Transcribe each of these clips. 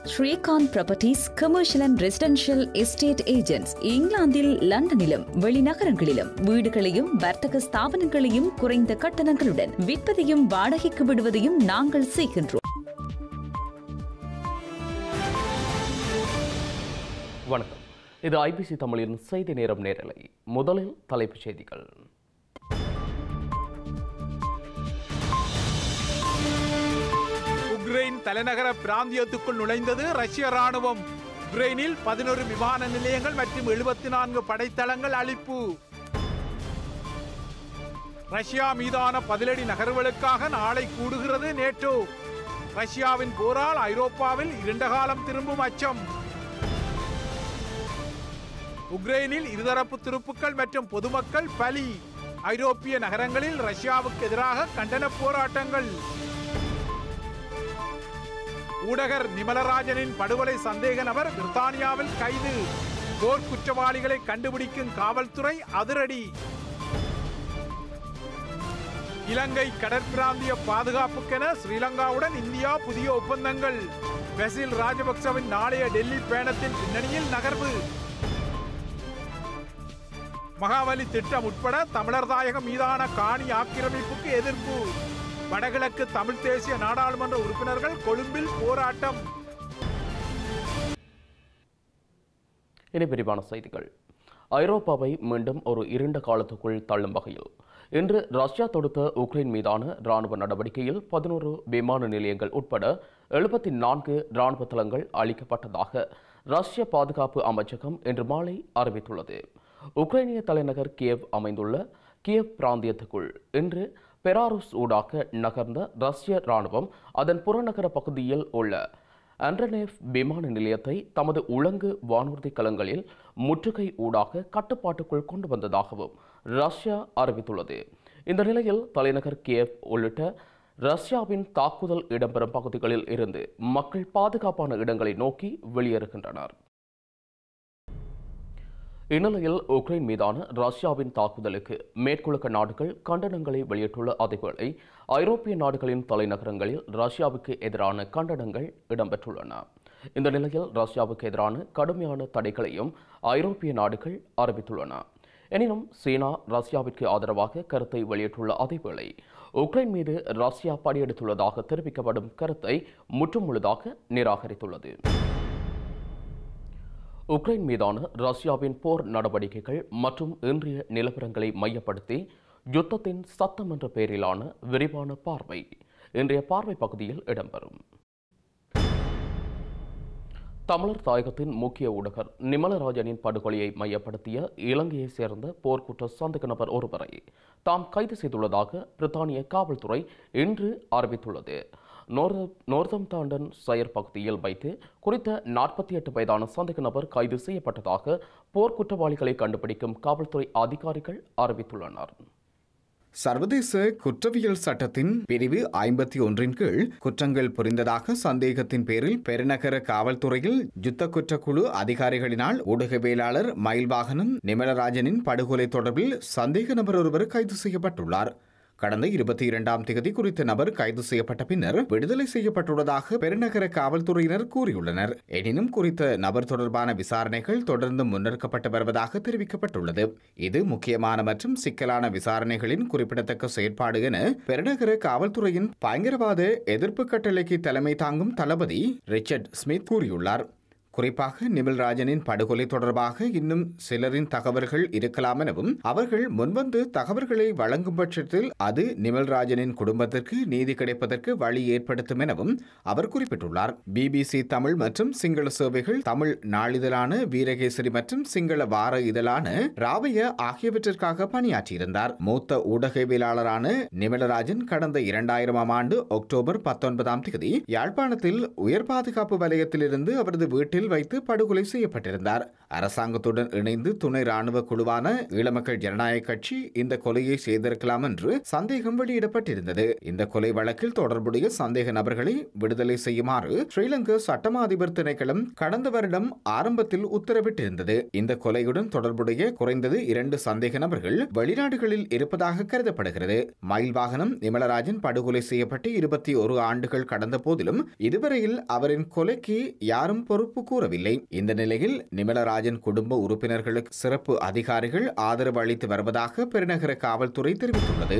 Srikanth properties commercial and residential estate agents இங்கிலாந்தில் லண்டனிலும் வெளிநகரங்களிலும் வீடுகளையும் வர்த்தக ஸ்தாபனங்களையும் குறைந்த கட்டணங்களுடன் விற்பதையும் வாடகைக்கு விடுவதையும் நாங்கள் செய்கின்றோம் வணக்கம் இது ஐபிசி தமிழின் செய்தி நேரம் நேரலை முதலில் தலைப்புச் செய்திகள் உக்ரைன் தலைநகர பிராந்தியத்துக்குள் நுழைந்தது ரஷ்ய ராணுவம் உக்ரைனில் பதினொரு விமான நிலையங்கள் மற்றும் எழுபத்தி நான்கு படைத்தளங்கள் அழிப்பு ரஷ்யா மீதான பதிலடி நகர்வுகளுக்காக நாளை கூடுகிறது நேட்டோ ரஷ்யாவின் போரால் ஐரோப்பாவில் இருண்ட காலம் திரும்பும் அச்சம் உக்ரைனில் இருதரப்பு துருப்புக்கள் மற்றும் பொதுமக்கள் பலி ஐரோப்பிய நகரங்களில் ரஷ்யாவுக்கு எதிராக கண்டன போராட்டங்கள் ஊடகர் நிமலராஜனின் படுகொலை சந்தேக நபர் பிரித்தானியாவில் கைது போர் குற்றவாளிகளை கண்டுபிடிக்கும் காவல்துறை அதிரடி இலங்கை கடற்பிராந்திய பாதுகாப்புக்கென ஸ்ரீலங்காவுடன் இந்தியா புதிய ஒப்பந்தங்கள் பெசில் ராஜபக்சவின் நாளைய டெல்லி பயணத்தின் பின்னணியில் நகர்வு மகாவலி திட்டம் உட்பட தமிழர் தாயகம் மீதான காணி ஆக்கிரமிப்புக்கு எதிர்ப்பு வடகிழக்கு தமிழ் தேசிய நாடாளுமன்ற உறுப்பினர்கள் கொழும்பில் போராட்டம் இனி விரிவான செய்திகள் ஐரோப்பாவை மீண்டும் ஒரு இருண்ட காலத்துக்குள் தள்ளும் வகையில் இன்று ரஷ்யா தொடுத்த உக்ரைன் மீதான ராணுவ நடவடிக்கையில் பதினோரு விமான நிலையங்கள் உட்பட எழுபத்தி நான்கு ராணுவ தளங்கள் அளிக்கப்பட்டதாக ரஷ்ய பாதுகாப்பு அமைச்சகம் இன்று மாலை அறிவித்துள்ளது உக்ரைனிய தலைநகர் கியவ் அமைந்துள்ள கியவ் பிராந்தியத்துக்குள் இன்று பெராருஸ் ஊடாக நகர்ந்த ரஷ்ய ராணுவம் அதன் புறநகர பகுதியில் உள்ள அண்ட்ரனேவ் விமான நிலையத்தை தமது உலங்கு வானூர்தி கலங்களில் முற்றுகை ஊடாக கட்டுப்பாட்டுக்குள் கொண்டு வந்ததாகவும் ரஷ்யா அறிவித்துள்ளது இந்த நிலையில் தலைநகர் கியவ் உள்ளிட்ட ரஷ்யாவின் தாக்குதல் இடம்பெறும் பகுதிகளில் இருந்து மக்கள் பாதுகாப்பான இடங்களை நோக்கி வெளியேறுகின்றனர் இந்நிலையில் உக்ரைன் மீதான ரஷ்யாவின் தாக்குதலுக்கு மேற்குலக நாடுகள் கண்டனங்களை வெளியிட்டுள்ள அதேவேளை ஐரோப்பிய நாடுகளின் தலைநகரங்களில் ரஷ்யாவுக்கு எதிரான கண்டனங்கள் இடம்பெற்றுள்ளன இந்த நிலையில் ரஷ்யாவுக்கு எதிரான கடுமையான தடைகளையும் ஐரோப்பிய நாடுகள் அறிவித்துள்ளன எனினும் சீனா ரஷ்யாவிற்கு ஆதரவாக கருத்தை வெளியிட்டுள்ள அதேவேளை உக்ரைன் மீது ரஷ்யா படையெடுத்துள்ளதாக தெரிவிக்கப்படும் கருத்தை முற்றுமுழுதாக நிராகரித்துள்ளது உக்ரைன் மீதான ரஷ்யாவின் போர் நடவடிக்கைகள் மற்றும் இன்றைய நிலவரங்களை மையப்படுத்தி யுத்தத்தின் சத்தம் என்ற பெயரிலான விரிவான பார்வை இன்றைய பார்வை பகுதியில் இடம்பெறும் தமிழர் தாயகத்தின் முக்கிய ஊடகர் நிமலராஜனின் படுகொலையை மையப்படுத்திய இலங்கையைச் சேர்ந்த போர்க்குற்ற சந்தேக நபர் ஒருவரை தாம் கைது செய்துள்ளதாக பிரித்தானிய காவல்துறை இன்று அறிவித்துள்ளது நோர்தம் தாண்டன் சயர் பகுதியில் வைத்து குறித்த நாற்பத்தி எட்டு வயதான சந்தேக நபர் கைது செய்யப்பட்டதாக போர்க்குற்றவாளிகளை கண்டுபிடிக்கும் காவல்துறை அதிகாரிகள் அறிவித்துள்ளனர் சர்வதேச குற்றவியல் சட்டத்தின் பிரிவு ஐம்பத்தி ஒன்றின் கீழ் குற்றங்கள் புரிந்ததாக சந்தேகத்தின் பேரில் பெருநகர காவல்துறையில் யுத்த குற்றக்குழு அதிகாரிகளினால் ஊடகவியலாளர் மயில்வாகனம் நிமலராஜனின் படுகொலை தொடர்பில் சந்தேக நபர் ஒருவர் கைது செய்யப்பட்டுள்ளார் கடந்த இருபத்தி இரண்டாம் தேதி குறித்த நபர் கைது செய்யப்பட்ட பின்னர் விடுதலை செய்யப்பட்டுள்ளதாக பெருநகர காவல்துறையினர் கூறியுள்ளனர் எனினும் குறித்த நபர் தொடர்பான விசாரணைகள் தொடர்ந்து முன்னெடுக்கப்பட்டு வருவதாக தெரிவிக்கப்பட்டுள்ளது இது முக்கியமான மற்றும் சிக்கலான விசாரணைகளின் குறிப்பிடத்தக்க செயற்பாடு என பெருநகர காவல்துறையின் பயங்கரவாத எதிர்ப்பு கட்டளைக்கு தலைமை தாங்கும் தளபதி ரிச்சர்ட் ஸ்மித் கூறியுள்ளார் குறிப்பாக நிமல்ராஜனின் படுகொலை தொடர்பாக இன்னும் சிலரின் தகவல்கள் இருக்கலாம் எனவும் அவர்கள் முன்வந்து தகவல்களை வழங்கும் பட்சத்தில் அது நிமல்ராஜனின் குடும்பத்திற்கு நீதி கிடைப்பதற்கு வழி ஏற்படுத்தும் எனவும் அவர் குறிப்பிட்டுள்ளார் பிபிசி தமிழ் மற்றும் சிங்கள சேவைகள் தமிழ் நாளிதழான வீரகேசரி மற்றும் சிங்கள வார இதழான ராவைய ஆகியவற்றிற்காக பணியாற்றியிருந்தார் மூத்த ஊடகவியலாளரான நிமலராஜன் கடந்த இரண்டாயிரமாம் ஆண்டு அக்டோபர் பத்தொன்பதாம் தேதி யாழ்ப்பாணத்தில் உயர் பாதுகாப்பு வலயத்திலிருந்து அவரது வீட்டில் வீட்டில் வைத்து படுகொலை செய்யப்பட்டிருந்தார் அரசாங்கத்துடன் இணைந்து துணை ராணுவ குழுவான ஈழமக்கள் ஜனநாயக கட்சி இந்த கொலையை செய்திருக்கலாம் என்று சந்தேகம் வெளியிடப்பட்டிருந்தது இந்த கொலை வழக்கில் தொடர்புடைய சந்தேக நபர்களை விடுதலை செய்யுமாறு ஸ்ரீலங்கா சட்டமா அதிபர் திணைக்களம் கடந்த வருடம் ஆரம்பத்தில் உத்தரவிட்டிருந்தது இந்த கொலையுடன் தொடர்புடைய குறைந்தது இரண்டு சந்தேக நபர்கள் வெளிநாடுகளில் இருப்பதாக கருதப்படுகிறது மயில் வாகனம் நிமலராஜன் படுகொலை செய்யப்பட்டு இருபத்தி ஒரு ஆண்டுகள் கடந்த போதிலும் இதுவரையில் அவரின் கொலைக்கு யாரும் பொறுப்பு கூறவில்லை இந்த நிலையில் நிமலராஜன் குடும்ப உறுப்பினர்களுக்கு சிறப்பு அதிகாரிகள் ஆதரவு அளித்து வருவதாக பெருநகர காவல்துறை தெரிவித்துள்ளது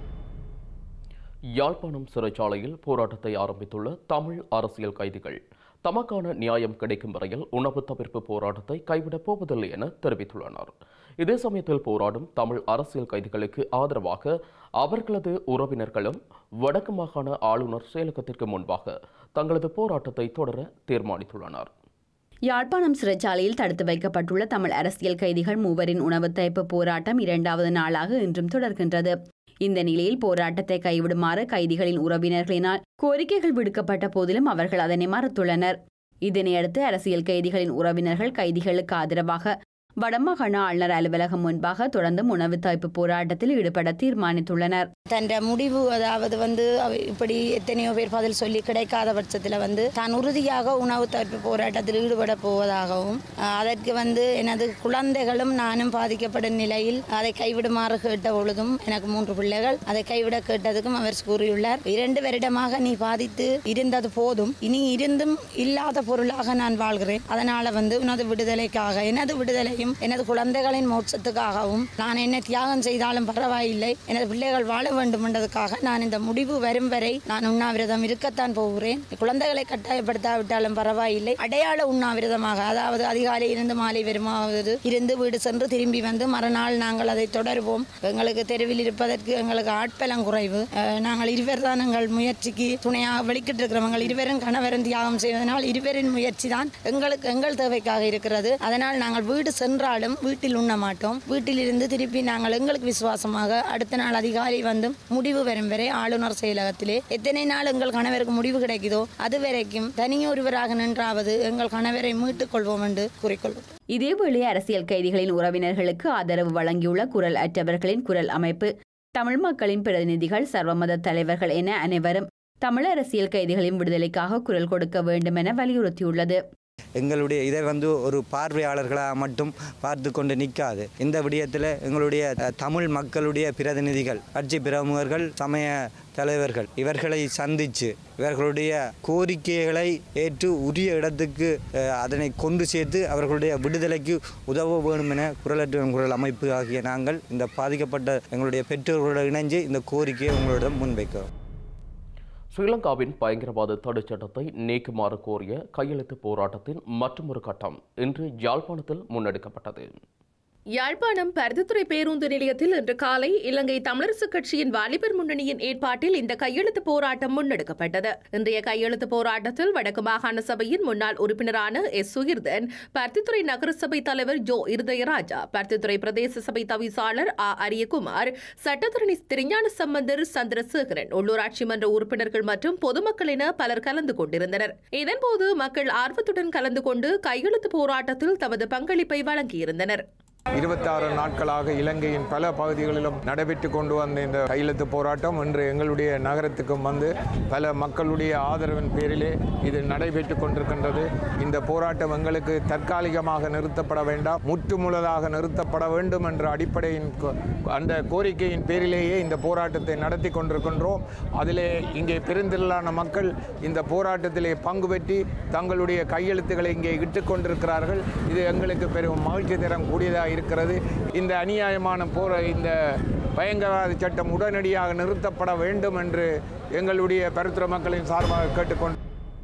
யாழ்ப்பாணம் சிறைச்சாலையில் போராட்டத்தை ஆரம்பித்துள்ள தமிழ் அரசியல் கைதிகள் தமக்கான நியாயம் கிடைக்கும் வரையில் உணவு தவிர்ப்பு போராட்டத்தை கைவிடப் போவதில்லை என தெரிவித்துள்ளனர் இதே சமயத்தில் போராடும் தமிழ் அரசியல் கைதிகளுக்கு ஆதரவாக அவர்களது உறவினர்களும் வடக்கு மாகாண ஆளுநர் செயலகத்திற்கு முன்பாக தங்களது போராட்டத்தை தொடர தீர்மானித்துள்ளனர் யாழ்ப்பாணம் சிறைச்சாலையில் தடுத்து வைக்கப்பட்டுள்ள தமிழ் அரசியல் கைதிகள் மூவரின் உணவு தயப்பு போராட்டம் இரண்டாவது நாளாக இன்றும் தொடர்கின்றது இந்த நிலையில் போராட்டத்தை கைவிடுமாறு கைதிகளின் உறவினர்களினால் கோரிக்கைகள் விடுக்கப்பட்ட போதிலும் அவர்கள் அதனை மறுத்துள்ளனர் இதனையடுத்து அரசியல் கைதிகளின் உறவினர்கள் கைதிகளுக்கு ஆதரவாக வடமாகாண ஆளுநர் அலுவலகம் முன்பாக தொடர்ந்தும் உணவு தவிப்பு போராட்டத்தில் ஈடுபட தீர்மானித்துள்ளனர் தன் முடிவு அதாவது வந்து அவ- இப்படி எத்தனையோ பேர் பதில் சொல்லி கிடைக்காத பட்சத்தில் வந்து தான் உறுதியாக உணவு தவிர்ப்பு போராட்டத்தில் ஈடுபட போவதாகவும் அஹ், அதற்கு வந்து எனது குழந்தைகளும் நானும் பாதிக்கப்படும் நிலையில் அதை கைவிடுமாறு கேட்ட பொழுதும் எனக்கு மூன்று பிள்ளைகள் அதை கைவிட கேட்டதுக்கும் அவர் கூறியுள்ளார் இரண்டு வருடமாக நீ பாதித்து இருந்தது போதும் இனி இருந்தும் இல்லாத பொருளாக நான் வாழ்கிறேன் அதனால வந்து உனது விடுதலைக்காக எனது விடுதலையும் எனது குழந்தைகளின் மோட்சத்துக்காகவும் நான் என்ன தியாகம் செய்தாலும் பரவாயில்லை எனது பிள்ளைகள் வாழ வேண்டும் என்றதுக்காக நான் இந்த முடிவு வரும் வரை நான் உண்ணாவிரதம் இருக்கத்தான் போகிறேன் குழந்தைகளை கட்டாயப்படுத்தாவிட்டாலும் பரவாயில்லை அடையாள உண்ணாவிரதமாக அதாவது அதிகாலை இருந்து மாலை வருமாவது இருந்து வீடு சென்று திரும்பி வந்து மறுநாள் நாங்கள் அதை தொடருவோம் எங்களுக்கு தெருவில் இருப்பதற்கு எங்களுக்கு ஆட்பலம் குறைவு அஹ், நாங்கள் இருவர் தான் எங்கள் முயற்சிக்கு துணையாக வெளிக்கிட்டு இருக்கிறவங்க இருவரும் கணவரும் தியாகம் செய்வதனால் இருவரின் முயற்சி தான் எங்களுக்கு எங்கள் தேவைக்காக இருக்கிறது அதனால் நாங்கள் வீடு சென்றாலும் வீட்டில் உண்ண மாட்டோம் வீட்டில் இருந்து திருப்பி நாங்கள் எங்களுக்கு விசுவாசமாக அடுத்த நாள் அதிகாலை வந்து முடிவு வரும் வரை ஆளுநர் செயலகத்திலே எத்தனை நாள் எங்கள் கணவருக்கு முடிவு கிடைக்குதோ அது வரைக்கும் தனியொருவராக நின்றாவது எங்கள் கணவரை மீட்டுக் கொள்வோம் என்று கூறிக்கொள்வோம் இதேவேளை அரசியல் கைதிகளின் உறவினர்களுக்கு ஆதரவு வழங்கியுள்ள குரல் அற்றவர்களின் குரல் அமைப்பு தமிழ் மக்களின் பிரதிநிதிகள் சர்வமத தலைவர்கள் என அனைவரும் தமிழ் அரசியல் கைதிகளின் விடுதலைக்காக குரல் கொடுக்க வேண்டும் என வலியுறுத்தியுள்ளது எங்களுடைய இதை வந்து ஒரு பார்வையாளர்களாக மட்டும் பார்த்து கொண்டு நிற்காது இந்த விடயத்தில் எங்களுடைய அஹ், தமிழ் மக்களுடைய பிரதிநிதிகள் கட்சி பிரமுகர்கள் சமய தலைவர்கள் இவர்களை சந்தித்து இவர்களுடைய கோரிக்கைகளை ஏற்று உரிய இடத்துக்கு அஹ், அதனை கொண்டு சேர்த்து அவர்களுடைய விடுதலைக்கு உதவ வேண்டும் என குரலற்ற குரல் அமைப்பு ஆகிய நாங்கள் இந்த பாதிக்கப்பட்ட எங்களுடைய பெற்றோர்களுடன் இணைஞ்சு இந்த கோரிக்கையை உங்களிடம் முன்வைக்கிறோம் ஸ்ரீலங்காவின் பயங்கரவாத தடுச் சட்டத்தை நீக்குமாறு கோரிய கையெழுத்து போராட்டத்தின் மற்றொரு கட்டம் இன்று யாழ்ப்பாணத்தில் முன்னெடுக்கப்பட்டது யாழ்ப்பாணம் பருத்தித்துறை பேருந்து நிலையத்தில் இன்று காலை இலங்கை தமிழரசுக் கட்சியின் வாலிபர் முன்னணியின் ஏற்பாட்டில் இந்த கையெழுத்து போராட்டம் முன்னெடுக்கப்பட்டது இன்றைய கையெழுத்து போராட்டத்தில் வடக்கு மாகாண சபையின் முன்னாள் உறுப்பினரான எஸ் சுகிர்தன் பருத்தித்துறை நகரசபை தலைவர் ஜோ இருதயராஜா பருத்தித்துறை பிரதேச சபை தவிசாளர் ஆ அரியகுமார் சட்டத்தரணி திருஞான சம்பந்தர் சந்திரசேகரன் உள்ளூராட்சி மன்ற உறுப்பினர்கள் மற்றும் பொதுமக்கள் என பலர் கலந்து கொண்டிருந்தனர் இதன்போது மக்கள் ஆர்வத்துடன் கலந்து கொண்டு கையெழுத்து போராட்டத்தில் தமது பங்களிப்பை வழங்கியிருந்தனர் இருபத்தாறு நாட்களாக இலங்கையின் பல பகுதிகளிலும் நடைபெற்று கொண்டு வந்த இந்த கையெழுத்து போராட்டம் இன்று எங்களுடைய நகரத்துக்கும் வந்து பல மக்களுடைய ஆதரவின் பேரிலே இது நடைபெற்று கொண்டிருக்கின்றது இந்த போராட்டம் எங்களுக்கு தற்காலிகமாக நிறுத்தப்பட வேண்டாம் முற்றுமுழுதாக நிறுத்தப்பட வேண்டும் என்ற அடிப்படையின் கோ- அந்த கோரிக்கையின் பேரிலேயே இந்த போராட்டத்தை நடத்தி கொண்டிருக்கின்றோம் அதிலே இங்கே பெருந்திரளான மக்கள் இந்த போராட்டத்திலே பங்கு பெற்றி தங்களுடைய கையெழுத்துக்களை இங்கே இட்டுக் கொண்டிருக்கிறார்கள் இது எங்களுக்கு பெரும் மகிழ்ச்சி தரம் கூடியதாக இருக்கிறது இந்த அநியாயமான போர இந்த பயங்கரவாத சட்டம் உடனடியாக நிறுத்தப்பட வேண்டும் என்று எங்களுடைய பருத்துற மக்களின் சார்பாக கேட்டுக்கொண்டு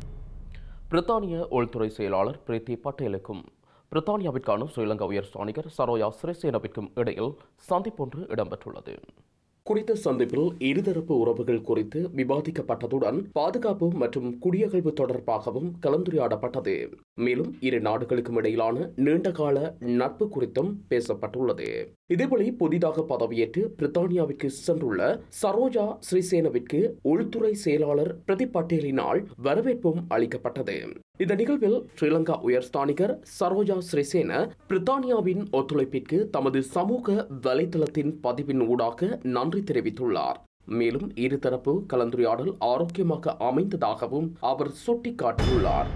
பிரித்தானிய உள்துறை செயலாளர் பிரீத்தி பட்டேலுக்கும் பிரித்தானியாவிற்கான ஸ்ரீலங்கா உயர் ஸ்தானிகர் சரோயா சிறிசேனவிற்கும் இடையில் சந்திப்பொன்று இடம்பெற்றுள்ளது குறித்த சந்திப்பில் இருதரப்பு உறவுகள் குறித்து விவாதிக்கப்பட்டதுடன் பாதுகாப்பு மற்றும் குடியகழ்வு தொடர்பாகவும் கலந்துரையாடப்பட்டது மேலும் இரு நாடுகளுக்கும் இடையிலான நீண்டகால நட்பு குறித்தும் பேசப்பட்டுள்ளது இதேபோல புதிதாக பதவியேற்று பிரித்தானியாவிற்கு சென்றுள்ள சரோஜா ஸ்ரீசேனவிற்கு உள்துறை செயலாளர் பிரதீப் பட்டேலினால் வரவேற்பும் அளிக்கப்பட்டது இந்த நிகழ்வில் ஸ்ரீலங்கா உயர்ஸ்தானிகர் சரோஜா ஸ்ரீசேன பிரித்தானியாவின் ஒத்துழைப்பிற்கு தமது சமூக வலைதளத்தின் பதிவின் ஊடாக நன்றி தெரிவித்துள்ளார் மேலும் இருதரப்பு கலந்துரையாடல் ஆரோக்கியமாக அமைந்ததாகவும் அவர் சுட்டிக்காட்டியுள்ளார்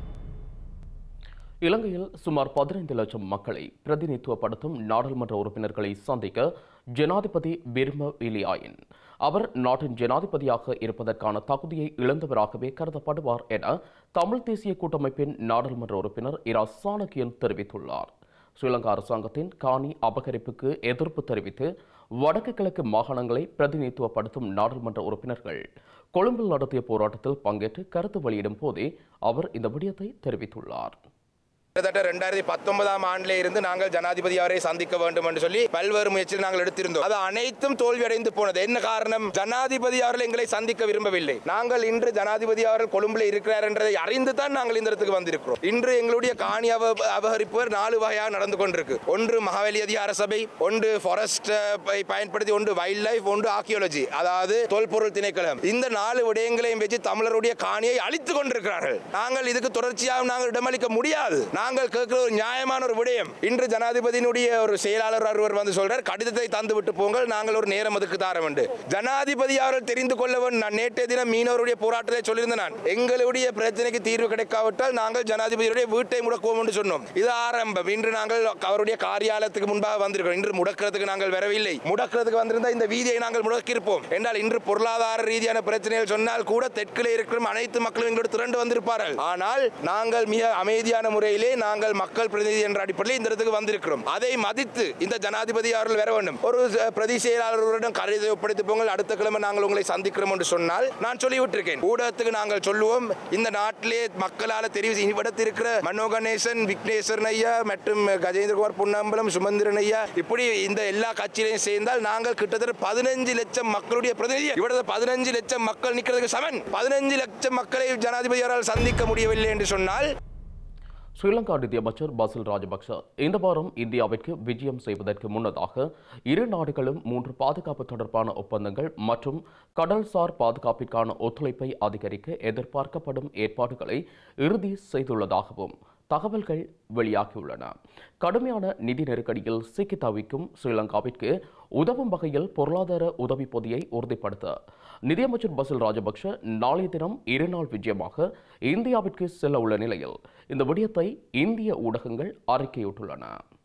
இலங்கையில் சுமார் பதினைந்து லட்சம் மக்களை பிரதிநிதித்துவப்படுத்தும் நாடாளுமன்ற உறுப்பினர்களை சந்திக்க ஜனாதிபதி பிர்ம இலியாயின் அவர் நாட்டின் ஜனாதிபதியாக இருப்பதற்கான தகுதியை இழந்தவராகவே கருதப்படுவார் என தமிழ் தேசிய கூட்டமைப்பின் நாடாளுமன்ற உறுப்பினர் இரா சாணக்கியன் தெரிவித்துள்ளார் ஸ்ரீலங்கா அரசாங்கத்தின் காணி அபகரிப்புக்கு எதிர்ப்பு தெரிவித்து வடக்கு கிழக்கு மாகாணங்களை பிரதிநிதித்துவப்படுத்தும் நாடாளுமன்ற உறுப்பினர்கள் கொழும்பில் நடத்திய போராட்டத்தில் பங்கேற்று கருத்து வெளியிடும் போதே அவர் இந்த விடயத்தை தெரிவித்துள்ளார் கிட்டத்தட்ட ரெண்டாயிரத்தி பத்தொன்பதாம் ஆண்டிலே இருந்து நாங்கள் ஜனாதிபதி அவரை சந்திக்க வேண்டும் என்று சொல்லி பல்வேறு முயற்சிகள் நாங்கள் எடுத்திருந்தோம் அது அனைத்தும் தோல்வியடைந்து போனது என்ன காரணம் ஜனாதிபதி அவர்கள் எங்களை சந்திக்க விரும்பவில்லை நாங்கள் இன்று ஜனாதிபதி அவர்கள் கொழும்பில் இருக்கிறார் என்றதை அறிந்து தான் நாங்கள் இந்த இடத்துக்கு வந்திருக்கிறோம் இன்று எங்களுடைய காணி அப அபகரிப்பு நாலு வகையாக நடந்து கொண்டிருக்கு ஒன்று மகாவலி அதிகார சபை ஒன்று ஃபாரஸ்ட் பயன்படுத்தி ஒன்று வைல்ட் லைஃப் ஒன்று ஆர்கியோலஜி அதாவது தொல்பொருள் திணைக்களம் இந்த நாலு விடயங்களையும் வச்சு தமிழருடைய காணியை அழித்துக் கொண்டிருக்கிறார்கள் நாங்கள் இதுக்கு தொடர்ச்சியாக நாங்கள் இடமளிக்க முடியாது நாங்கள் கேட்கிற ஒரு நியாயமான ஒரு விடயம் இன்று ஜனாதிபதியினுடைய ஒரு செயலாளர் ஒருவர் வந்து சொல்றார் கடிதத்தை தந்து விட்டு போங்கள் நாங்கள் ஒரு நேரம் அதுக்கு தாரம் என்று ஜனாதிபதி அவர்கள் தெரிந்து கொள்ள வேண்டும் நான் நேற்றைய தினம் மீனவருடைய போராட்டத்தை சொல்லியிருந்தேன் நான் எங்களுடைய பிரச்சனைக்கு தீர்வு கிடைக்காவிட்டால் நாங்கள் ஜனாதிபதியுடைய வீட்டை முடக்குவோம் என்று சொன்னோம் இது ஆரம்பம் இன்று நாங்கள் அவருடைய காரியாலயத்துக்கு முன்பாக வந்திருக்கிறோம் இன்று முடக்கிறதுக்கு நாங்கள் வரவில்லை முடக்கிறதுக்கு வந்திருந்த இந்த வீதியை நாங்கள் முடக்கியிருப்போம் என்றால் இன்று பொருளாதார ரீதியான பிரச்சனைகள் சொன்னால் கூட தெற்கிலே இருக்கிற அனைத்து மக்களும் எங்களோடு திரண்டு வந்திருப்பார்கள் ஆனால் நாங்கள் மிக அமைதியான முறையிலே நாங்கள் மக்கள் பிரதிநிதி என்ற அடிப்படையில் இந்த இடத்துக்கு வந்திருக்கிறோம் அதை மதித்து இந்த ஜனாதிபதி அவர்கள் வர வேண்டும் ஒரு ச- பிரதி செயலாளர்களிடம் கருதை ஒப்படைத்து போங்கள் அடுத்த கிழமை நாங்கள் உங்களை சந்திக்கிறோம் என்று சொன்னால் நான் சொல்லிவிட்டிருக்கேன் ஊடகத்துக்கு நாங்கள் சொல்லுவோம் இந்த நாட்டிலே மக்களால் தெரிவு இவ்விடத்தில் இருக்கிற மனோ கணேசன் விக்னேஸ்வரன் ஐயா மற்றும் கஜேந்திரகுமார் பொன்னம்பலம் சுமந்திரன் ஐயா இப்படி இந்த எல்லா கட்சியிலையும் சேர்ந்தால் நாங்கள் கிட்டத்தட்ட பதினஞ்சு லட்சம் மக்களுடைய பிரதிநிதி இவிடத்தில் பதினஞ்சு லட்சம் மக்கள் நிற்கிறதுக்கு சமன் பதினஞ்சு லட்சம் மக்களை ஜனாதிபதி அவரால் சந்திக்க முடியவில்லை என்று சொன்னால் ஸ்ரீலங்கா நிதியமைச்சர் பசில் ராஜபக்ஷ இந்த வாரம் இந்தியாவிற்கு விஜயம் செய்வதற்கு முன்னதாக இரு நாடுகளும் மூன்று பாதுகாப்பு தொடர்பான ஒப்பந்தங்கள் மற்றும் கடல்சார் பாதுகாப்பிற்கான ஒத்துழைப்பை அதிகரிக்க எதிர்பார்க்கப்படும் ஏற்பாடுகளை இறுதி செய்துள்ளதாகவும் தகவல்கள் வெளியாகியுள்ளன கடுமையான நிதி நெருக்கடியில் சிக்கி தவிக்கும் ஸ்ரீலங்காவிற்கு உதவும் வகையில் பொருளாதார உதவி பொதியை உறுதிப்படுத்த நிதியமைச்சர் பசில் ராஜபக்ஷ நாளைய தினம் இருநாள் விஜயமாக இந்தியாவிற்கு செல்ல உள்ள நிலையில் இந்த விடயத்தை இந்திய ஊடகங்கள் அறிக்கையிட்டுள்ளன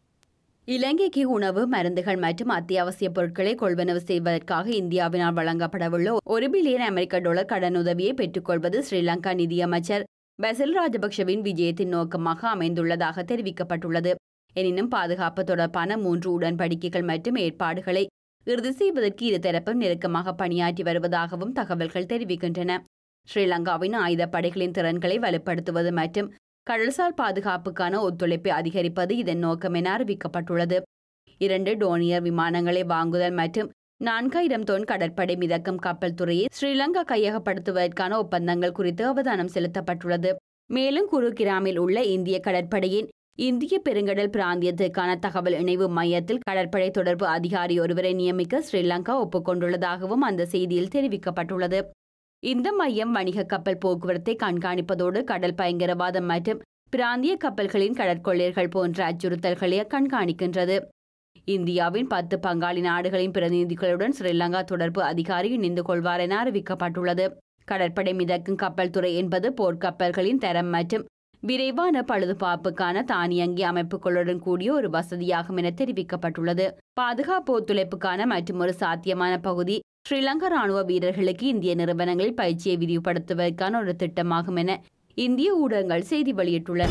இலங்கைக்கு உணவு மருந்துகள் மற்றும் அத்தியாவசிய பொருட்களை கொள்வனவு செய்வதற்காக இந்தியாவினால் வழங்கப்படவுள்ள ஒரு பில்லியன் அமெரிக்க டாலர் கடனுதவியை பெற்றுக்கொள்வது ஸ்ரீலங்கா நிதியமைச்சர் பசில் ராஜபக்ஷவின் விஜயத்தின் நோக்கமாக அமைந்துள்ளதாக தெரிவிக்கப்பட்டுள்ளது எனினும் பாதுகாப்பு தொடர்பான மூன்று உடன்படிக்கைகள் மற்றும் ஏற்பாடுகளை இறுதி செய்வதற்கு இருதரப்பும் நெருக்கமாக பணியாற்றி வருவதாகவும் தகவல்கள் தெரிவிக்கின்றன ஸ்ரீலங்காவின் ஆயுதப்படைகளின் திறன்களை வலுப்படுத்துவது மற்றும் கடல்சார் பாதுகாப்புக்கான ஒத்துழைப்பை அதிகரிப்பது இதன் நோக்கம் என அறிவிக்கப்பட்டுள்ளது இரண்டு டோனியர் விமானங்களை வாங்குதல் மற்றும் நான்காயிரம் தொன் கடற்படை மிதக்கும் கப்பல் துறையை ஸ்ரீலங்கா கையகப்படுத்துவதற்கான ஒப்பந்தங்கள் குறித்து அவதானம் செலுத்தப்பட்டுள்ளது மேலும் குருகிராமில் உள்ள இந்திய கடற்படையின் இந்திய பெருங்கடல் பிராந்தியத்திற்கான தகவல் இணைவு மையத்தில் கடற்படை தொடர்பு அதிகாரி ஒருவரை நியமிக்க ஸ்ரீலங்கா ஒப்புக்கொண்டுள்ளதாகவும் அந்த செய்தியில் தெரிவிக்கப்பட்டுள்ளது இந்த மையம் வணிக கப்பல் போக்குவரத்தை கண்காணிப்பதோடு கடல் பயங்கரவாதம் மற்றும் பிராந்திய கப்பல்களின் கடற்கொள்ளையர்கள் போன்ற அச்சுறுத்தல்களை கண்காணிக்கின்றது இந்தியாவின் பத்து பங்காளி நாடுகளின் பிரதிநிதிகளுடன் ஸ்ரீலங்கா தொடர்பு அதிகாரி இணைந்து கொள்வார் என அறிவிக்கப்பட்டுள்ளது கடற்படை மிதக்கும் கப்பல் துறை என்பது போர்க்கப்பல்களின் தரம் மற்றும் விரைவான பழுதுபார்ப்புக்கான தானியங்கி அமைப்புகளுடன் கூடிய ஒரு வசதியாகும் என தெரிவிக்கப்பட்டுள்ளது பாதுகாப்பு ஒத்துழைப்புக்கான மற்றும் ஒரு சாத்தியமான பகுதி ஸ்ரீலங்கா ராணுவ வீரர்களுக்கு இந்திய நிறுவனங்களில் பயிற்சியை விரிவுபடுத்துவதற்கான ஒரு திட்டமாகும் என இந்திய ஊடகங்கள் செய்தி வெளியிட்டுள்ளன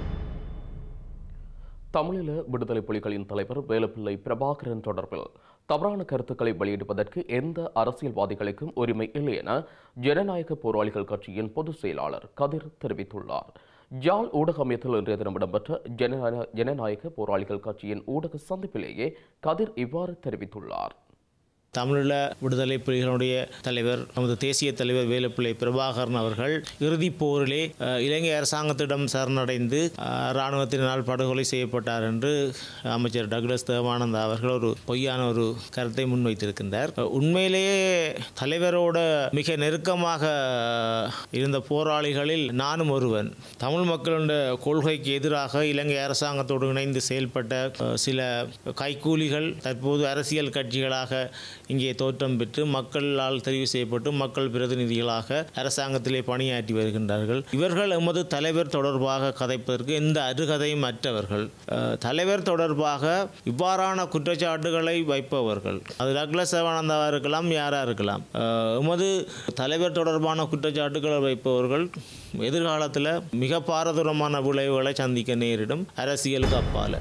தமிழீழ விடுதலை புலிகளின் தலைவர் வேலுப்பிள்ளை பிரபாகரன் தொடர்பில் தவறான கருத்துக்களை வெளியிடுவதற்கு எந்த அரசியல்வாதிகளுக்கும் உரிமை இல்லை என ஜனநாயக போராளிகள் கட்சியின் பொதுச் செயலாளர் கதிர் தெரிவித்துள்ளார் ஜாழ் ஊடக அமையத்தில் இன்றைய தினம் இடம்பெற்ற ஜனநாய ஜனநாயக போராளிகள் கட்சியின் ஊடக சந்திப்பிலேயே கதிர் இவ்வாறு தெரிவித்துள்ளார் தமிழீழ விடுதலை புலிகளுடைய தலைவர் நமது தேசிய தலைவர் வேலுப்பிள்ளை பிரபாகரன் அவர்கள் இறுதிப் போரிலே அஹ், இலங்கை அரசாங்கத்திடம் சரணடைந்து அஹ், இராணுவத்தினால் படுகொலை செய்யப்பட்டார் என்று அமைச்சர் டக்ளஸ் தேவானந்தா அவர்கள் ஒரு பொய்யான ஒரு கருத்தை முன்வைத்திருக்கின்றார் அஹ், உண்மையிலேயே தலைவரோட மிக நெருக்கமாக இருந்த போராளிகளில் நானும் ஒருவன் தமிழ் மக்களுடைய கொள்கைக்கு எதிராக இலங்கை அரசாங்கத்தோடு இணைந்து செயல்பட்ட அஹ், சில கைக்கூலிகள் தற்போது அரசியல் கட்சிகளாக இங்கே தோற்றம் பெற்று மக்களால் தெரிவு செய்யப்பட்டு மக்கள் பிரதிநிதிகளாக அரசாங்கத்திலே பணியாற்றி வருகின்றார்கள் இவர்கள் எமது தலைவர் தொடர்பாக கதைப்பதற்கு எந்த அருகதையும் அற்றவர்கள் அஹ், தலைவர் தொடர்பாக இவ்வாறான குற்றச்சாட்டுகளை வைப்பவர்கள் அது டக்ளஸ் சிவானந்தாவாக இருக்கலாம் யாராக இருக்கலாம் அஹ், எமது தலைவர் தொடர்பான குற்றச்சாட்டுகளை வைப்பவர்கள் எதிர்காலத்தில் மிக பாரதூரமான விளைவுகளை சந்திக்க நேரிடும் அரசியலுக்கு அப்பால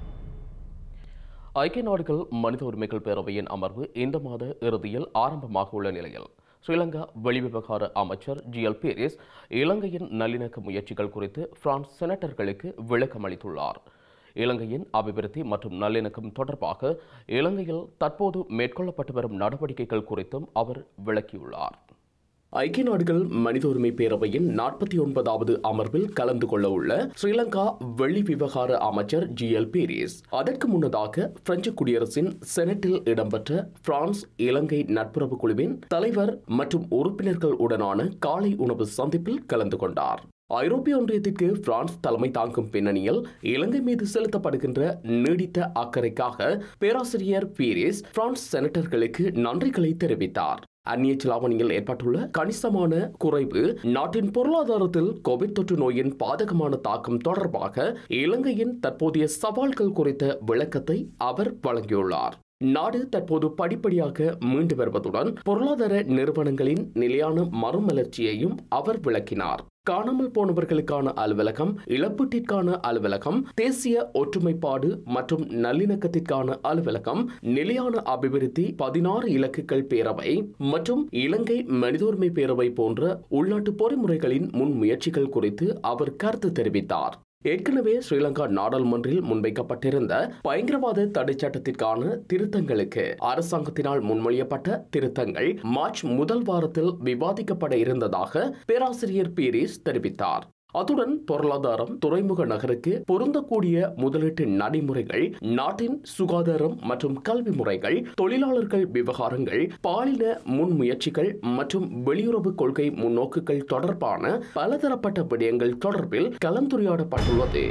ஐக்கிய நாடுகள் மனித உரிமைகள் பேரவையின் அமர்வு இந்த மாத இறுதியில் ஆரம்பமாக உள்ள நிலையில் ஸ்ரீலங்கா வெளிவிவகார அமைச்சர் ஜிஎல் பீரிஸ் இலங்கையின் நல்லிணக்க முயற்சிகள் குறித்து பிரான்ஸ் செனட்டர்களுக்கு விளக்கம் அளித்துள்ளார் இலங்கையின் அபிவிருத்தி மற்றும் நல்லிணக்கம் தொடர்பாக இலங்கையில் தற்போது மேற்கொள்ளப்பட்டு வரும் நடவடிக்கைகள் குறித்தும் அவர் விளக்கியுள்ளார் ஐக்கிய நாடுகள் மனித உரிமை பேரவையின் நாற்பத்தி ஒன்பதாவது அமர்வில் கலந்து கொள்ள உள்ள ஸ்ரீலங்கா வெளி விவகார அமைச்சர் ஜி எல் பீரிஸ் அதற்கு முன்னதாக பிரெஞ்சு குடியரசின் செனட்டில் இடம்பெற்ற பிரான்ஸ் இலங்கை நட்புறவு குழுவின் தலைவர் மற்றும் உறுப்பினர்கள் உடனான காலை உணவு சந்திப்பில் கலந்து கொண்டார் ஐரோப்பிய ஒன்றியத்திற்கு பிரான்ஸ் தலைமை தாங்கும் பின்னணியில் இலங்கை மீது செலுத்தப்படுகின்ற நீடித்த அக்கறைக்காக பேராசிரியர் பீரிஸ் பிரான்ஸ் செனட்டர்களுக்கு நன்றிகளை தெரிவித்தார் அந்நிய செலாவணியில் ஏற்பட்டுள்ள கணிசமான குறைவு நாட்டின் பொருளாதாரத்தில் கோவிட் தொற்று நோயின் பாதகமான தாக்கம் தொடர்பாக இலங்கையின் தற்போதைய சவால்கள் குறித்த விளக்கத்தை அவர் வழங்கியுள்ளார் நாடு தற்போது படிப்படியாக மீண்டு வருவதுடன் பொருளாதார நிறுவனங்களின் நிலையான மறுமலர்ச்சியையும் அவர் விளக்கினார் காணாமல் போனவர்களுக்கான அலுவலகம் இழப்பீட்டிற்கான அலுவலகம் தேசிய ஒற்றுமைப்பாடு மற்றும் நல்லிணக்கத்திற்கான அலுவலகம் நிலையான அபிவிருத்தி பதினாறு இலக்குகள் பேரவை மற்றும் இலங்கை மனித உரிமை பேரவை போன்ற உள்நாட்டு பொறிமுறைகளின் முன்முயற்சிகள் குறித்து அவர் கருத்து தெரிவித்தார் ஏற்கனவே ஸ்ரீலங்கா நாடாளுமன்றில் முன்வைக்கப்பட்டிருந்த பயங்கரவாத தடை சட்டத்திற்கான திருத்தங்களுக்கு அரசாங்கத்தினால் முன்மொழியப்பட்ட திருத்தங்கள் மார்ச் முதல் வாரத்தில் விவாதிக்கப்பட இருந்ததாக பேராசிரியர் பீரிஸ் தெரிவித்தார் அத்துடன் பொருளாதாரம் துறைமுக நகருக்கு பொருந்தக்கூடிய முதலீட்டு நடைமுறைகள் நாட்டின் சுகாதாரம் மற்றும் கல்வி முறைகள் தொழிலாளர்கள் விவகாரங்கள் பாலின முன்முயற்சிகள் மற்றும் வெளியுறவு கொள்கை முன்னோக்குகள் தொடர்பான பலதரப்பட்ட விடயங்கள் தொடர்பில் கலந்துரையாடப்பட்டுள்ளது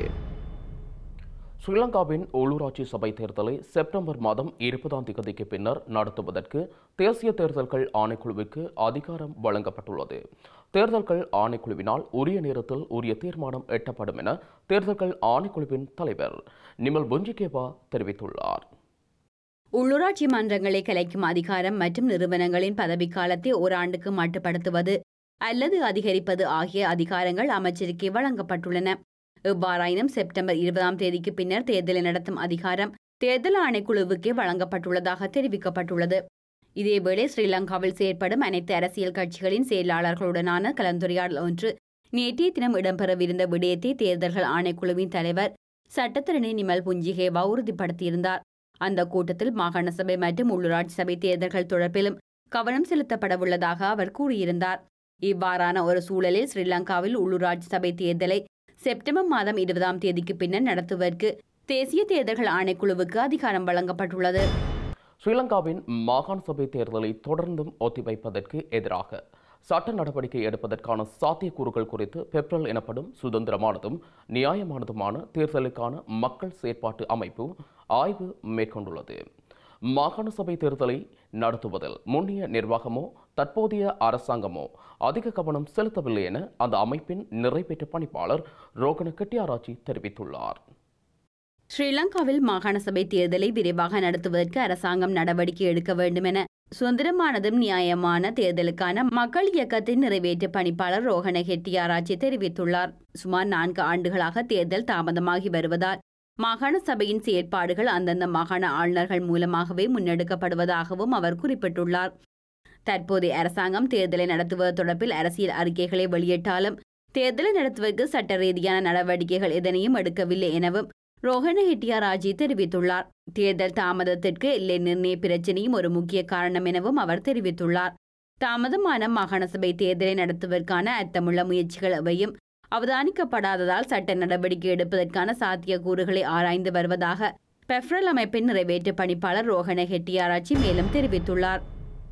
ஸ்ரீலங்காவின் உள்ளூராட்சி சபை தேர்தலை செப்டம்பர் மாதம் இருபதாம் தேதிக்கு பின்னர் நடத்துவதற்கு தேசிய தேர்தல்கள் ஆணைக்குழுவுக்கு அதிகாரம் வழங்கப்பட்டுள்ளது தேர்தல்கள் ஆணைக்குழுவினால் உரிய நேரத்தில் உரிய தீர்மானம் எட்டப்படும் என தேர்தல்கள் ஆணைக்குழுவின் தலைவர் நிமல் பொஞ்சிகேவா தெரிவித்துள்ளார் உள்ளூராட்சி மன்றங்களை கலைக்கும் அதிகாரம் மற்றும் நிறுவனங்களின் பதவிக்காலத்தை ஓராண்டுக்கு மட்டுப்படுத்துவது அல்லது அதிகரிப்பது ஆகிய அதிகாரங்கள் அமைச்சருக்கு வழங்கப்பட்டுள்ளன எவ்வாறாயினும் செப்டம்பர் இருபதாம் தேதிக்கு பின்னர் தேர்தலை நடத்தும் அதிகாரம் தேர்தல் ஆணைக்குழுவுக்கே வழங்கப்பட்டுள்ளதாக தெரிவிக்கப்பட்டுள்ளது இதேவேளை ஸ்ரீலங்காவில் செயற்படும் அனைத்து அரசியல் கட்சிகளின் செயலாளர்களுடனான கலந்துரையாடல் ஒன்று நேற்றைய தினம் இடம்பெறவிருந்த விடயத்தை தேர்தல்கள் ஆணைக்குழுவின் தலைவர் சட்டத்தரணி நிமல் புஞ்சிகேவா உறுதிப்படுத்தியிருந்தார் அந்த கூட்டத்தில் மாகாண சபை மற்றும் உள்ளூராட்சி சபை தேர்தல்கள் தொடர்பிலும் கவனம் செலுத்தப்படவுள்ளதாக அவர் கூறியிருந்தார் இவ்வாறான ஒரு சூழலில் ஸ்ரீலங்காவில் உள்ளூராட்சி சபை தேர்தலை செப்டம்பர் மாதம் இருபதாம் தேதிக்கு பின்னர் நடத்துவதற்கு தேசிய தேர்தல்கள் ஆணைக்குழுவுக்கு அதிகாரம் வழங்கப்பட்டுள்ளது ஸ்ரீலங்காவின் மாகாண சபை தேர்தலை தொடர்ந்தும் ஒத்திவைப்பதற்கு எதிராக சட்ட நடவடிக்கை எடுப்பதற்கான சாத்தியக்கூறுகள் குறித்து பெப்ரல் எனப்படும் சுதந்திரமானதும் நியாயமானதுமான தேர்தலுக்கான மக்கள் செயற்பாட்டு அமைப்பு ஆய்வு மேற்கொண்டுள்ளது மாகாண சபை தேர்தலை நடத்துவதில் முன்னைய நிர்வாகமோ தற்போதைய அரசாங்கமோ அதிக கவனம் செலுத்தவில்லை என அந்த அமைப்பின் நிறைவேற்று பணிப்பாளர் ரோகண கெட்டியாராச்சி தெரிவித்துள்ளார் ஸ்ரீலங்காவில் மாகாண சபை தேர்தலை விரைவாக நடத்துவதற்கு அரசாங்கம் நடவடிக்கை எடுக்க வேண்டும் என சுதந்திரமானதும் நியாயமான தேர்தலுக்கான மக்கள் இயக்கத்தின் நிறைவேற்று பணிப்பாளர் ரோஹண ஹெட்டியாராச்சி தெரிவித்துள்ளார் சுமார் நான்கு ஆண்டுகளாக தேர்தல் தாமதமாகி வருவதால் மாகாண சபையின் செயற்பாடுகள் அந்தந்த மாகாண ஆளுநர்கள் மூலமாகவே முன்னெடுக்கப்படுவதாகவும் அவர் குறிப்பிட்டுள்ளார் தற்போதைய அரசாங்கம் தேர்தலை நடத்துவது தொடர்பில் அரசியல் அறிக்கைகளை வெளியிட்டாலும் தேர்தலை நடத்துவதற்கு சட்ட ரீதியான நடவடிக்கைகள் எதனையும் எடுக்கவில்லை எனவும் ரோஹண ஹெட்டியாராஜி தெரிவித்துள்ளார் தேர்தல் தாமதத்திற்கு எல்லை நிர்ணய பிரச்சினையும் ஒரு முக்கிய காரணம் எனவும் அவர் தெரிவித்துள்ளார் தாமதமான மாகாண சபை தேர்தலை நடத்துவதற்கான அர்த்தமுள்ள முயற்சிகள் எவையும் அவதானிக்கப்படாததால் சட்ட நடவடிக்கை எடுப்பதற்கான சாத்தியக்கூறுகளை ஆராய்ந்து வருவதாக பெஃப்ரல் அமைப்பின் நிறைவேற்று பணிப்பாளர் ரோஹண ஹெட்டியாராச்சி மேலும் தெரிவித்துள்ளார்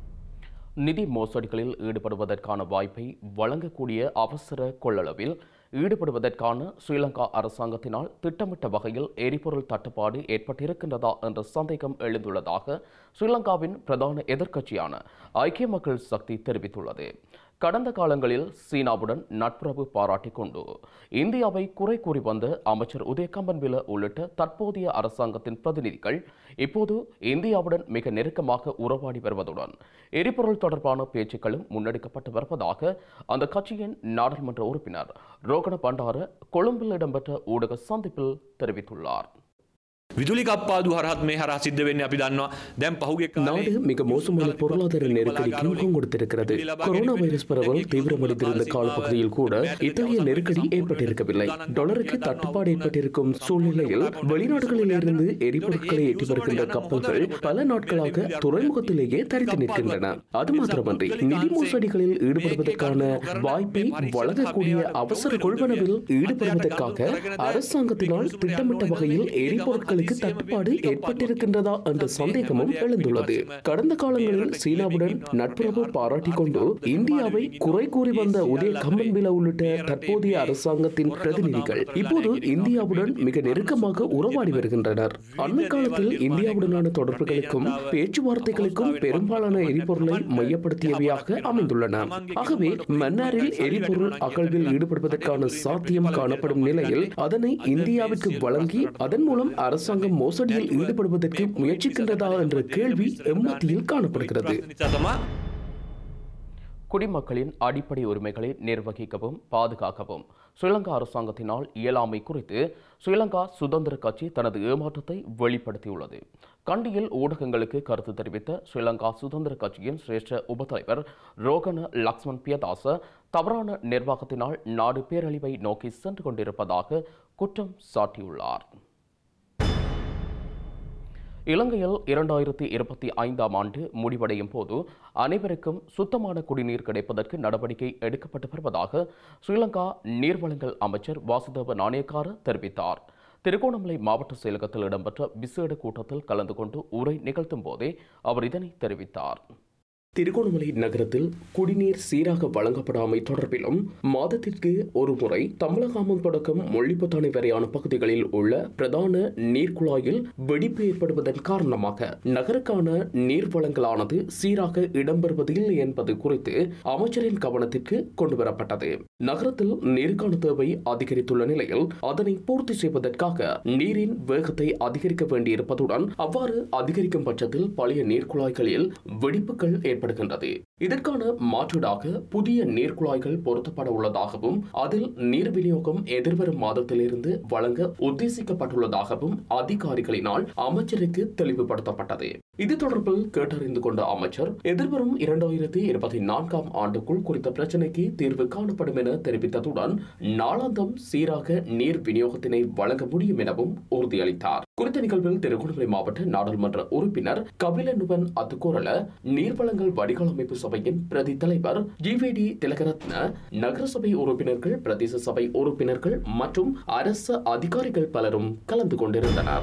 நிதி மோசடிகளில் ஈடுபடுவதற்கான வாய்ப்பை வழங்கக்கூடிய அவசர கொள்ளளவில் ஈடுபடுவதற்கான ஸ்ரீலங்கா அரசாங்கத்தினால் திட்டமிட்ட வகையில் எரிபொருள் தட்டுப்பாடு ஏற்பட்டிருக்கின்றதா என்ற சந்தேகம் எழுந்துள்ளதாக ஸ்ரீலங்காவின் பிரதான எதிர்க்கட்சியான ஐக்கிய மக்கள் சக்தி தெரிவித்துள்ளது கடந்த காலங்களில் சீனாவுடன் நட்புறவு பாராட்டிக் கொண்டு இந்தியாவை குறை கூறி வந்த அமைச்சர் உதயகம்பன்வில உள்ளிட்ட தற்போதைய அரசாங்கத்தின் பிரதிநிதிகள் இப்போது இந்தியாவுடன் மிக நெருக்கமாக உறவாடி வருவதுடன் எரிபொருள் தொடர்பான பேச்சுக்களும் முன்னெடுக்கப்பட்டு வருவதாக அந்த கட்சியின் நாடாளுமன்ற உறுப்பினர் ரோகண பண்டார கொழும்பில் இடம்பெற்ற ஊடக சந்திப்பில் தெரிவித்துள்ளார் විදුලි කප්පාදු හරහත් මේ හරහා සිද්ධ වෙන්නේ අපි දන්නවා දැන් පහුගිය நாடு மிக மோசமான பொருளாதார நெருக்கடிக்கு முகம் கொடுத்திருக்கிறது கொரோனா வைரஸ் பரவல் தீவிரமடைந்திருந்த காலப்பகுதியில் கூட இத்தகைய நெருக்கடி ஏற்பட்டிருக்கவில்லை டாலருக்கு தட்டுப்பாடு ஏற்பட்டிருக்கும் சூழ்நிலையில் வெளிநாடுகளில் இருந்து எரிபொருட்களை ஏற்றி வருகின்ற கப்பல்கள் பல நாட்களாக துறைமுகத்திலேயே தரித்து நிற்கின்றன அது மாத்திரமன்றி நிதி மோசடிகளில் ஈடுபடுவதற்கான வாய்ப்பை வழங்கக்கூடிய அவசர கொள்வனவில் ஈடுபடுவதற்காக அரசாங்கத்தினால் திட்டமிட்ட வகையில் எரிபொருட்களுக்கு தட்டுப்பாடு ஏற்பட்டிருக்கின்றதா என்ற சந்தேகமும் எழுந்துள்ளது கடந்த காலங்களில் சீனாவுடன் நட்புறவு பாராட்டிக் கொண்டு இந்தியாவை குறை கூறி வந்த உதய கம்பன்வில உள்ளிட்ட தற்போதைய அரசாங்கத்தின் பிரதிநிதிகள் இப்போது இந்தியாவுடன் மிக நெருக்கமாக உறவாடி வருகின்றனர் அண்மை காலத்தில் இந்தியாவுடனான தொடர்புகளுக்கும் பேச்சுவார்த்தைகளுக்கும் பெரும்பாலான எரிபொருளை மையப்படுத்தியவையாக அமைந்துள்ளன ஆகவே மன்னாரில் எரிபொருள் அகழ்வில் ஈடுபடுவதற்கான சாத்தியம் காணப்படும் நிலையில் அதனை இந்தியாவிற்கு வழங்கி அதன் மூலம் அரசாங்கம் மோசடியில் ஈடுபடுவதற்கு முயற்சிக்கின்றதா என்ற கேள்வி எம்மத்தியில் காணப்படுகிறது குடிமக்களின் அடிப்படை உரிமைகளை நிர்வகிக்கவும் பாதுகாக்கவும் ஸ்ரீலங்கா அரசாங்கத்தினால் இயலாமை குறித்து ஸ்ரீலங்கா சுதந்திர கட்சி தனது ஏமாற்றத்தை வெளிப்படுத்தியுள்ளது கண்டியில் ஊடகங்களுக்கு கருத்து தெரிவித்த ஸ்ரீலங்கா சுதந்திர கட்சியின் சிரேஷ்ட உபதலைவர் ரோகன லக்ஷ்மன் பியதாச தவறான நிர்வாகத்தினால் நாடு பேரழிவை நோக்கி சென்று கொண்டிருப்பதாக குற்றம் சாட்டியுள்ளார் இலங்கையில் இரண்டாயிரத்தி இருபத்தி ஐந்தாம் ஆண்டு முடிவடையும் போது அனைவருக்கும் சுத்தமான குடிநீர் கிடைப்பதற்கு நடவடிக்கை எடுக்கப்பட்டு வருவதாக ஸ்ரீலங்கா நீர்வளங்கள் அமைச்சர் வாசுதேவ நாணயக்கார தெரிவித்தார் திருகோணமலை மாவட்ட செயலகத்தில் இடம்பெற்ற விசேட கூட்டத்தில் கலந்து கொண்டு உரை நிகழ்த்தும் போதே அவர் இதனை தெரிவித்தார் திருகோணமலை நகரத்தில் குடிநீர் சீராக வழங்கப்படாமை தொடர்பிலும் மாதத்திற்கு ஒரு முறை தம்பலகாமம் தொடக்கம் முள்ளிப்பத்தானை வரையான பகுதிகளில் உள்ள பிரதான நீர்க்குழாயில் வெடிப்பு ஏற்படுவதன் காரணமாக நகருக்கான நீர் வழங்கலானது சீராக இடம்பெறுவதில்லை என்பது குறித்து அமைச்சரின் கவனத்திற்கு கொண்டுவரப்பட்டது நகரத்தில் நீருக்கான தேவை அதிகரித்துள்ள நிலையில் அதனை பூர்த்தி செய்வதற்காக நீரின் வேகத்தை அதிகரிக்க வேண்டியிருப்பதுடன் அவ்வாறு அதிகரிக்கும் பட்சத்தில் பழைய நீர்க்குழாய்களில் வெடிப்புகள் ஏற்படுகின்றது இதற்கான மாற்றீடாக புதிய நீர்க்குழாய்கள் பொருத்தப்பட உள்ளதாகவும் அதில் நீர் விநியோகம் எதிர்வரும் மாதத்திலிருந்து வழங்க உத்தேசிக்கப்பட்டுள்ளதாகவும் அதிகாரிகளினால் அமைச்சருக்கு தெளிவுபடுத்தப்பட்டது இது தொடர்பில் கேட்டறிந்து கொண்ட அமைச்சர் எதிர்வரும் இரண்டாயிரத்தி இருபத்தி நான்காம் ஆண்டுக்குள் குறித்த பிரச்சினைக்கு தீர்வு காணப்படும் என தெரிவித்ததுடன் நாளாந்தம் சீராக நீர் விநியோகத்தினை வழங்க முடியும் எனவும் உறுதியளித்தார் குறித்த நிகழ்வில் திருகோணமலை மாவட்ட நாடாளுமன்ற உறுப்பினர் கபிலனுவன் அத்துக்கோரல நீர்வளங்கள் வடிகால் அமைப்பு சபையின் பிரதி தலைவர் ஜிவிடி திலகரத்ன நகரசபை உறுப்பினர்கள் பிரதேச சபை உறுப்பினர்கள் மற்றும் அரசு அதிகாரிகள் பலரும் கலந்து கொண்டிருந்தனர்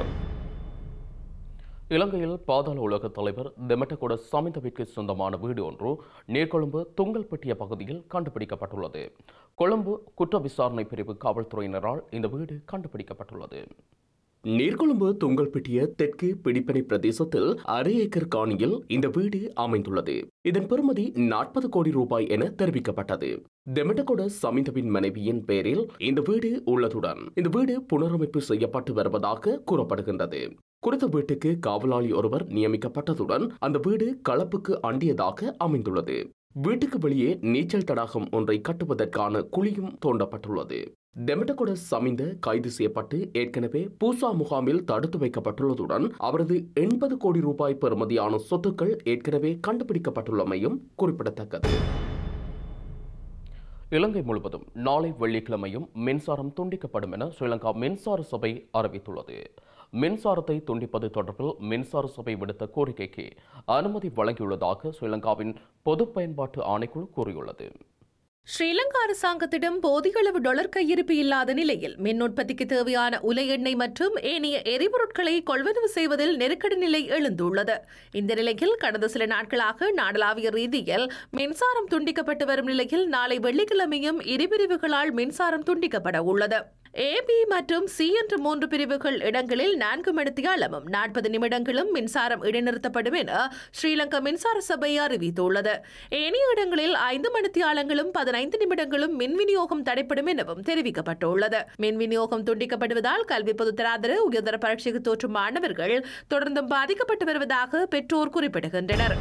இலங்கையில் பாதாள உலக தலைவர் தெமட்டகொட சமிந்தவிற்கு சொந்தமான வீடு ஒன்று நீர்கொழும்பு துங்கல்பட்டிய பகுதியில் கண்டுபிடிக்கப்பட்டுள்ளது கொழும்பு குற்ற விசாரணை பிரிவு காவல்துறையினரால் இந்த வீடு கண்டுபிடிக்கப்பட்டுள்ளது நீர்கொழும்பு துங்கல்பட்டிய தெற்கு பிடிப்பனை பிரதேசத்தில் அரை ஏக்கர் காணியில் இந்த வீடு அமைந்துள்ளது இதன் பெறுமதி நாற்பது கோடி ரூபாய் என தெரிவிக்கப்பட்டது தெமட்டகொட சமிந்தவின் மனைவியின் பெயரில் இந்த வீடு உள்ளதுடன் இந்த வீடு புனரமைப்பு செய்யப்பட்டு வருவதாக கூறப்படுகின்றது குறித்த வீட்டுக்கு காவலாளி ஒருவர் நியமிக்கப்பட்டதுடன் அந்த வீடு களப்புக்கு அண்டியதாக அமைந்துள்ளது வீட்டுக்கு வெளியே நீச்சல் தடாகம் ஒன்றை கட்டுவதற்கான குழியும் தோண்டப்பட்டுள்ளது தெமட்டகொட சமிந்த கைது செய்யப்பட்டு ஏற்கனவே பூசா முகாமில் தடுத்து வைக்கப்பட்டுள்ளதுடன் அவரது எண்பது கோடி ரூபாய் பெறுமதியான சொத்துக்கள் ஏற்கனவே கண்டுபிடிக்கப்பட்டுள்ளமையும் குறிப்பிடத்தக்கது இலங்கை முழுவதும் நாளை வெள்ளிக்கிழமையும் மின்சாரம் துண்டிக்கப்படும் என ஸ்ரீலங்கா மின்சார சபை அறிவித்துள்ளது மின்சாரத்தை துண்டிப்பது தொடர்பில் மின்சார சபை விடுத்த கோரிக்கைக்கு அனுமதி வழங்கியுள்ளதாக ஸ்ரீலங்காவின் பொது பயன்பாட்டு ஆணைக்குழு கூறியுள்ளது ஸ்ரீலங்கா அரசாங்கத்திடம் போதிய அளவு டொலர் கையிருப்பு இல்லாத நிலையில் மின் உற்பத்திக்கு தேவையான உலை எண்ணெய் மற்றும் ஏனைய எரிபொருட்களை கொள்வனவு செய்வதில் நெருக்கடி நிலை எழுந்துள்ளது இந்த நிலையில் கடந்த சில நாட்களாக நாடளாவிய ரீதியில் மின்சாரம் துண்டிக்கப்பட்டு வரும் நிலையில் நாளை வெள்ளிக்கிழமையும் இரு பிரிவுகளால் மின்சாரம் துண்டிக்கப்பட உள்ளது ஏ பி மற்றும் சி என்ற மூன்று பிரிவுகள் இடங்களில் நான்கு மணித்தியாலமும் நாற்பது நிமிடங்களும் மின்சாரம் இடைநிறுத்தப்படும் என ஸ்ரீலங்கா மின்சார சபை அறிவித்துள்ளது ஏனைய இடங்களில் ஐந்து மணித்தியாலங்களும் பதினைந்து நிமிடங்களும் மின் விநியோகம் தடைப்படும் எனவும் தெரிவிக்கப்பட்டுள்ளது மின் விநியோகம் துண்டிக்கப்படுவதால் கல்வி பொதுத்தராதர உயர்தர பரீட்சைக்கு தோற்றும் மாணவர்கள் தொடர்ந்தும் பாதிக்கப்பட்டு வருவதாக பெற்றோர் குறிப்பிடுகின்றனர்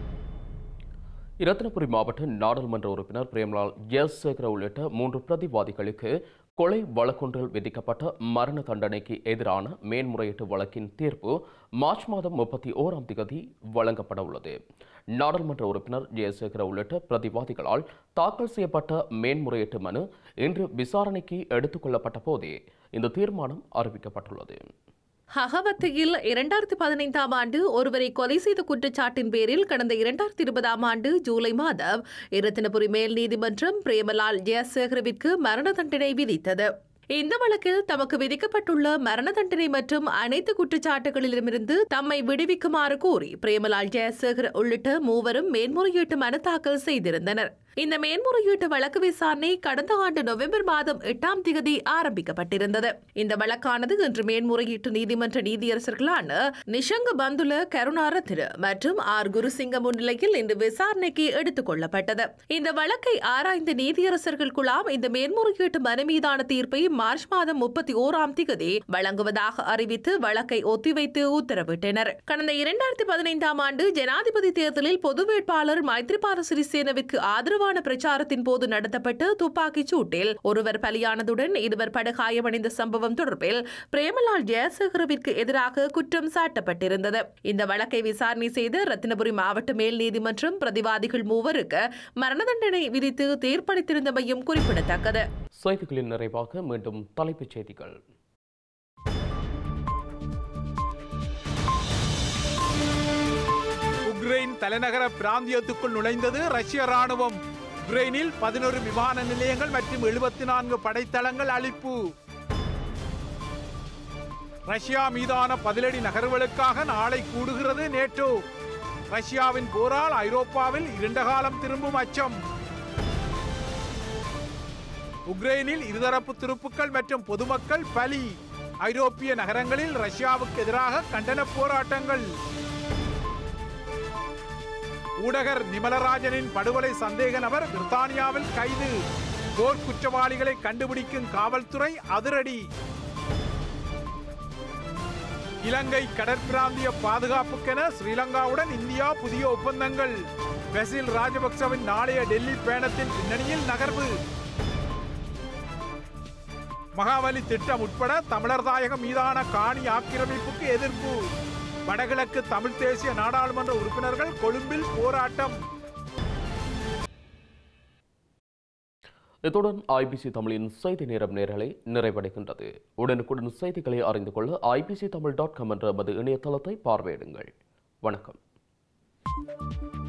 இரத்தினபுரி மாவட்ட நாடாளுமன்ற உறுப்பினர் பிரேம்லால் ஜெயசேகர உள்ளிட்ட மூன்று பிரதிவாதிகளுக்கு கொலை வழக்கொன்றில் விதிக்கப்பட்ட மரண தண்டனைக்கு எதிரான மேன்முறையீட்டு வழக்கின் தீர்ப்பு மார்ச் மாதம் முப்பத்தி ஓராம் தேதி வழங்கப்பட உள்ளது நாடாளுமன்ற உறுப்பினர் ஜெயசேகர உள்ளிட்ட பிரதிவாதிகளால் தாக்கல் செய்யப்பட்ட மேன்முறையீட்டு மனு இன்று விசாரணைக்கு எடுத்துக் கொள்ளப்பட்ட போதே இந்த தீர்மானம் அறிவிக்கப்பட்டுள்ளது ஹகவத்தியில் இரண்டாயிரத்தி பதினைந்தாம் ஆண்டு ஒருவரை கொலை செய்த குற்றச்சாட்டின் பேரில் கடந்த இரண்டாயிரத்தி இருபதாம் ஆண்டு ஜூலை மாதம் இரத்தினபுரி மேல் நீதிமன்றம் பிரேமலால் ஜெயசேகரவிற்கு மரண தண்டனை விதித்தது இந்த வழக்கில் தமக்கு விதிக்கப்பட்டுள்ள மரண தண்டனை மற்றும் அனைத்து குற்றச்சாட்டுகளிலுமிருந்து தம்மை விடுவிக்குமாறு கோரி பிரேமலால் ஜெயசேகர் உள்ளிட்ட மூவரும் மேன்முறையீட்டு மனு தாக்கல் செய்திருந்தனர் இந்த மேன்முறையீட்டு வழக்கு விசாரணை கடந்த ஆண்டு நவம்பர் மாதம் எட்டாம் தேதி ஆரம்பிக்கப்பட்டிருந்தது இந்த வழக்கானது இன்று மேன்முறையீட்டு நீதிமன்ற நீதியரசர்களான நிஷங்க பந்துல கருணாரத்ன மற்றும் ஆர் குருசிங்க முன்னிலையில் இன்று விசாரணைக்கு எடுத்துக் கொள்ளப்பட்டது இந்த வழக்கை ஆராய்ந்த நீதியரசர்கள் குழாம் இந்த மேன்முறையீட்டு மனு மீதான தீர்ப்பை மார்ச் மாதம் முப்பத்தி ஓராம் தேதி வழங்குவதாக அறிவித்து வழக்கை ஒத்திவைத்து உத்தரவிட்டனர் கடந்த இரண்டாயிரத்தி பதினைந்தாம் ஆண்டு ஜனாதிபதி தேர்தலில் பொது வேட்பாளர் மைத்ரிபால சிறிசேனவிற்கு ஆதரவான பிரச்சாரத்தின் போது நடத்தப்பட்ட துப்பாக்கிச் சூட்டில் ஒருவர் பலியானதுடன் இருவர் படுகாயமடைந்த சம்பவம் தொடர்பில் பிரேமலால் ஜெயசேகரவிற்கு எதிராக குற்றம் சாட்டப்பட்டிருந்தது இந்த வழக்கை விசாரணை செய்த ரத்தினபுரி மாவட்ட மேல் நீதிமன்றம் பிரதிவாதிகள் மூவருக்கு மரண தண்டனை விதித்து தீர்ப்பளித்திருந்தமையும் குறிப்பிடத்தக்கது செய்திகளின் நிறைவாக மீண்டும் தலைப்புச் செய்திகள் உக்ரைன் தலைநகர பிராந்தியத்துக்குள் நுழைந்தது ரஷ்ய ராணுவம் உக்ரைனில் பதினோரு விமான நிலையங்கள் மற்றும் எழுபத்தி நான்கு படைத்தளங்கள் அழிப்பு ரஷ்யா மீதான பதிலடி நகர்வுகளுக்காக நாளை கூடுகிறது நேட்டோ ரஷ்யாவின் போரால் ஐரோப்பாவில் இருண்ட காலம் திரும்பும் அச்சம் உக்ரைனில் இருதரப்பு துருப்புக்கள் மற்றும் பொதுமக்கள் பலி ஐரோப்பிய நகரங்களில் ரஷ்யாவுக்கு எதிராக கண்டன போராட்டங்கள் ஊடகர் நிமலராஜனின் படுகொலை சந்தேக நபர் பிரித்தானியாவில் கைது போர் குற்றவாளிகளை கண்டுபிடிக்கும் காவல்துறை அதிரடி இலங்கை கடற்பிராந்திய பாதுகாப்புக்கென ஸ்ரீலங்காவுடன் இந்தியா புதிய ஒப்பந்தங்கள் பெசில் ராஜபக்சவின் நாளைய டெல்லி பயணத்தின் பின்னணியில் நகர்வு மகாவலி திட்டம் உட்பட தமிழர் தாயகம் மீதான காணி ஆக்கிரமிப்புக்கு எதிர்ப்பு வடகிழக்கு தமிழ் தேசிய நாடாளுமன்ற உறுப்பினர்கள் கொழும்பில் போராட்டம் இத்துடன் ஐபிசி தமிழின் செய்தி நேரம் நேரலை நிறைவடைகின்றது உடனுக்குடன் செய்திகளை அறிந்து கொள்ள ஐபிசி தமிழ் டாட் காம் என்ற எமது இணையதளத்தை பார்வையிடுங்கள் வணக்கம்